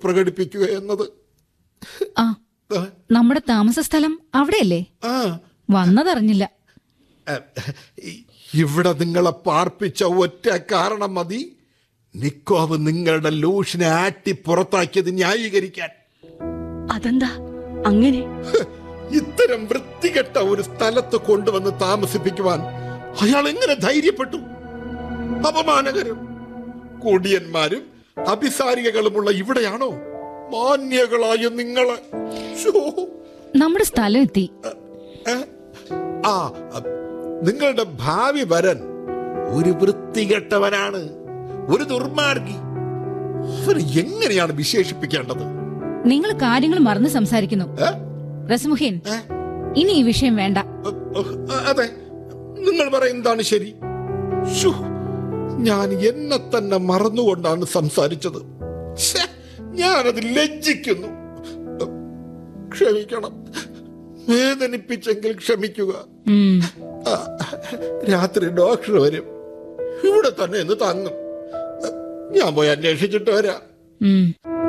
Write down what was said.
പ്രകടിപ്പിക്കുക എന്നത് ആ ആ, നമ്മുടെ താമസ സ്ഥലം അവിടെയല്ലേ ആ വന്നതറിഞ്ഞില്ല എ, ഇ- ഇവിടെ നിങ്ങളെ പാർപ്പിച്ച ഒറ്റ കാരണം മതി നിക്കോവ് നിങ്ങളുടെ ലൂഷിനെ ആട്ടി പുറത്താക്കിയത് ന്യായീകരിക്കാൻ അതെന്താ അങ്ങനെ ഹ്, ഇത്തരം വൃത്തികെട്ട ഒരു സ്ഥലത്ത് കൊണ്ടുവന്ന് താമസിപ്പിക്കുവാൻ അയാൾ എങ്ങനെ ധൈര്യപ്പെട്ടു അപമാനകരം കുടിയന്മാരും അഭിസാരികകളുമുള്ള ഇവിടെയാണോ മാന്യകളായ നിങ്ങളെ ശോ. നമ്മുടെ സ്ഥലം എത്തി ഏ? ആ അ, നിങ്ങളുടെ ഭാവി വരൻ ഒരു വൃത്തികെട്ടവനാണ് ഒരു ദുർമാർഗി അവന് എങ്ങനെയാണ് വിശേഷിപ്പിക്കേണ്ടത് നിങ്ങൾ കാര്യങ്ങൾ മറന്ന് സംസാരിക്കുന്നു ഏ? റസ്മുഹീൻ ഏ? ഇനി ഈ വിഷയം വേണ്ട അ, അ, അതെ നിങ്ങൾ പറയുന്നതാണ് ശരി ശ്ശോ, ഞാൻ എന്നെ തന്നെ മറന്നുകൊണ്ടാണ് സംസാരിച്ചത് ശ്ശെ, ഞാനത് ലജ്ജിക്കുന്നു ക്ഷമിക്കണം വേദനിപ്പിച്ചെങ്കിൽ ക്ഷമിക്കുക ഉം. ആ, രാത്രി ഡോക്ടർ വരും ഇവിടെ തന്നെ എന്ന് തങ്ങും ഞാൻ പോയി അന്വേഷിച്ചിട്ട് വരാം ഉം.